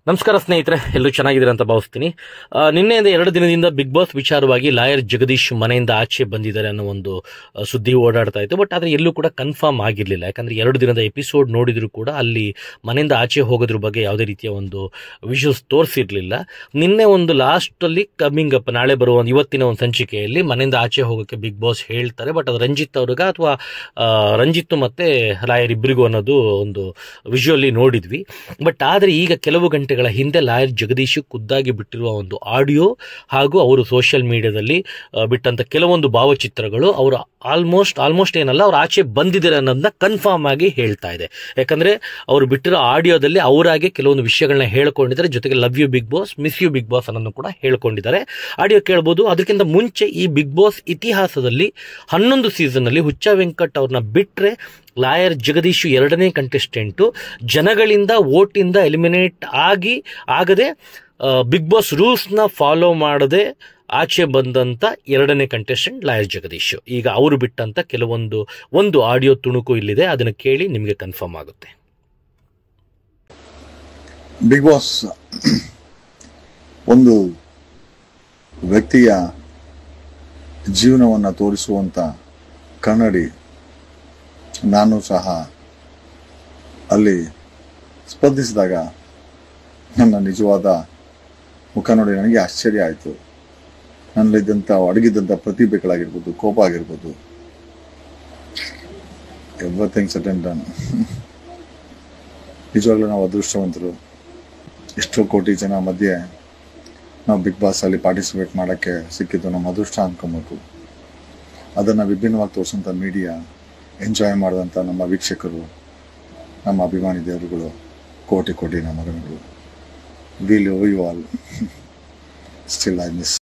ನಮಸ್ಕಾರ ಸ್ನೇಹಿತರೆ ಎಲ್ಲರೂ ಚೆನ್ನಾಗಿದ್ದೀರಾ ಅಂತ ಭಾವಿಸ್ತೀನಿ ಆ, ನಿನ್ನೆಯಿಂದ ಎರಡು ದಿನದಿಂದ ಬಿಗ್ ಬಾಸ್ ವಿಚಾರವಾಗಿ ಲಾಯರ್ ಜಗದೀಶ್ ಮನೆಯಿಂದ ಆಚೆ ಬಂದಿದ್ದಾರೆ ಅನ್ನೋ ಒಂದು ಆ, ಸುದ್ದಿ ಓಡಾಡ್ತಾ ಇತ್ತು ಬಟ್ ಆದರೆ ಎಲ್ಲೂ ಕೂಡ ಕನ್ಫರ್ಮ್ ಆಗಿರಲಿಲ್ಲ ಯಾಕಂದ್ರೆ ಎರಡು ದಿನದ ಎಪಿಸೋಡ್ ನೋಡಿದ್ರು ಕೂಡ ಅಲ್ಲಿ ಮನೆಯಿಂದ ಆಚೆ ಹೋಗೋದ್ರ ಬಗ್ಗೆ ಯಾವುದೇ ರೀತಿಯ ಒಂದು ವಿಷುವಲ್ಸ್ ತೋರಿಸಿರ್ಲಿಲ್ಲ ನಿನ್ನೆ ಒಂದು ಲಾಸ್ಟಲ್ಲಿ ಕಮಿಂಗ್ ಅಪ್ ನಾಳೆ ಬರುವ ಒಂದು ಇವತ್ತಿನ ಒಂದು ಸಂಚಿಕೆಯಲ್ಲಿ ಮನೆಯಿಂದ ಆಚೆ ಹೋಗೋಕ್ಕೆ ಬಿಗ್ ಬಾಸ್ ಹೇಳ್ತಾರೆ ಬಟ್ ಅದು ರಂಜಿತ್ ಅವ್ರಿಗ ಅಥವಾ ರಂಜಿತ್ ಮತ್ತೆ ಲಾಯರ್ ಇಬ್ಬರಿಗೂ ಅನ್ನೋದು ಒಂದು ವಿಜುವಲ್ಲಿ ನೋಡಿದ್ವಿ ಬಟ್ ಆದರೆ ಈಗ ಕೆಲವು ಗಂಟೆಗಳ ಹಿಂದೆ ಲಾಯರ್ ಜಗದೀಶ್ ಖುದ್ದಾಗಿ ಬಿಟ್ಟಿರುವ ಒಂದು ಆಡಿಯೋ ಹಾಗೂ ಅವರು ಸೋಷಿಯಲ್ ಮೀಡಿಯಾದಲ್ಲಿ ಆ, ಬಿಟ್ಟಂತ ಕೆಲವೊಂದು ಭಾವಚಿತ್ರಗಳು ಅವರು ಆಲ್ಮೋಸ್ಟ್ ಆಲ್ಮೋಸ್ಟ್ ಏನಲ್ಲ ಅವ್ರು ಆಚೆ ಬಂದಿದ್ದಾರೆ ಅನ್ನೋದನ್ನ ಕನ್ಫರ್ಮ್ ಆಗಿ ಹೇಳ್ತಾ ಇದೆ ಯಾಕಂದ್ರೆ ಅವರು ಬಿಟ್ಟಿರೋ ಆಡಿಯೋದಲ್ಲಿ ಅವರಾಗೆ ಕೆಲವೊಂದು ವಿಷಯಗಳನ್ನ ಹೇಳ್ಕೊಂಡಿದ್ದಾರೆ ಜೊತೆಗೆ love you Bigg Boss miss you Bigg Boss ಅನ್ನೋದನ್ನು ಕೂಡ ಹೇಳ್ಕೊಂಡಿದ್ದಾರೆ ಆಡಿಯೋ ಕೇಳ್ಬೋದು ಅದಕ್ಕಿಂತ ಮುಂಚೆ ಈ ಬಿಗ್ ಬಾಸ್ ಇತಿಹಾಸದಲ್ಲಿ ಹನ್ನೊಂದು ಸೀಸನ್ ಅಲ್ಲಿ ಹುಚ್ಚ ವೆಂಕಟ್ ಅವ್ರನ್ನ ಬಿಟ್ರೆ ಲಾಯರ್ ಜಗದೀಶ್ ಎರಡನೇ ಕಂಟೆಸ್ಟೆಂಟು ಜನಗಳಿಂದ ವೋಟಿಂದ ಎಲಿಮಿನೇಟ್ ಆಗಿ ಆಗದೆ ಬಿಗ್ ಬಾಸ್ ರೂಲ್ಸ್ನ ಫಾಲೋ ಮಾಡದೆ ಆಚೆ ಬಂದಂತ ಎರಡನೇ ಕಂಟೆಸ್ಟೆಂಟ್ ಲಾಯರ್ ಜಗದೀಶ್ ಈಗ ಅವರು ಬಿಟ್ಟಂತ ಕೆಲವೊಂದು ಒಂದು ಆಡಿಯೋ ತುಣುಕು ಇಲ್ಲಿದೆ ಅದನ್ನು ಕೇಳಿ ನಿಮಗೆ ಕನ್ಫರ್ಮ್ ಆಗುತ್ತೆ ಬಿಗ್ ಬಾಸ್ ಒಂದು ವ್ಯಕ್ತಿಯ ಜೀವನವನ್ನು ತೋರಿಸುವಂತ ಕನ್ನಡಿ ನಾನು ಸಹ ಅಲ್ಲಿ ಸ್ಪರ್ಧಿಸಿದಾಗ ನನ್ನ ನಿಜವಾದ ಮುಖ ನೋಡಿ ನನಗೆ ಆಶ್ಚರ್ಯ ಆಯಿತು ನನ್ನಲ್ಲಿದ್ದಂಥ ಅಡಗಿದ್ದಂಥ ಪ್ರತಿಭೆಗಳಾಗಿರ್ಬೋದು ಕೋಪ ಆಗಿರ್ಬೋದು ಎವ್ರಿಥಿಂಗ್ ಸೆಟ್ ಅಂಡ್ ಡನ್ ನಿಜವಾಗ್ಲೂ ನಾವು ಅದೃಷ್ಟವಂತರು ಎಷ್ಟೋ ಕೋಟಿ ಜನ ಮಧ್ಯೆ ನಾವು ಬಿಗ್ ಬಾಸ್ ಅಲ್ಲಿ ಪಾರ್ಟಿಸಿಪೇಟ್ ಮಾಡೋಕ್ಕೆ ಸಿಕ್ಕಿದ್ದು ನಮ್ಮ ಅದೃಷ್ಟ ಅನ್ಕೊಬೇಕು ಅದನ್ನು ವಿಭಿನ್ನವಾಗಿ ತೋರಿಸೋಂಥ ಮೀಡಿಯಾ ಎಂಜಾಯ್ ಮಾಡಿದಂಥ ನಮ್ಮ ವೀಕ್ಷಕರು ನಮ್ಮ ಅಭಿಮಾನಿ ದೇವರುಗಳು ಕೋಟಿ ಕೋಟಿ ನಮಗನುಗಳು we love you all still I miss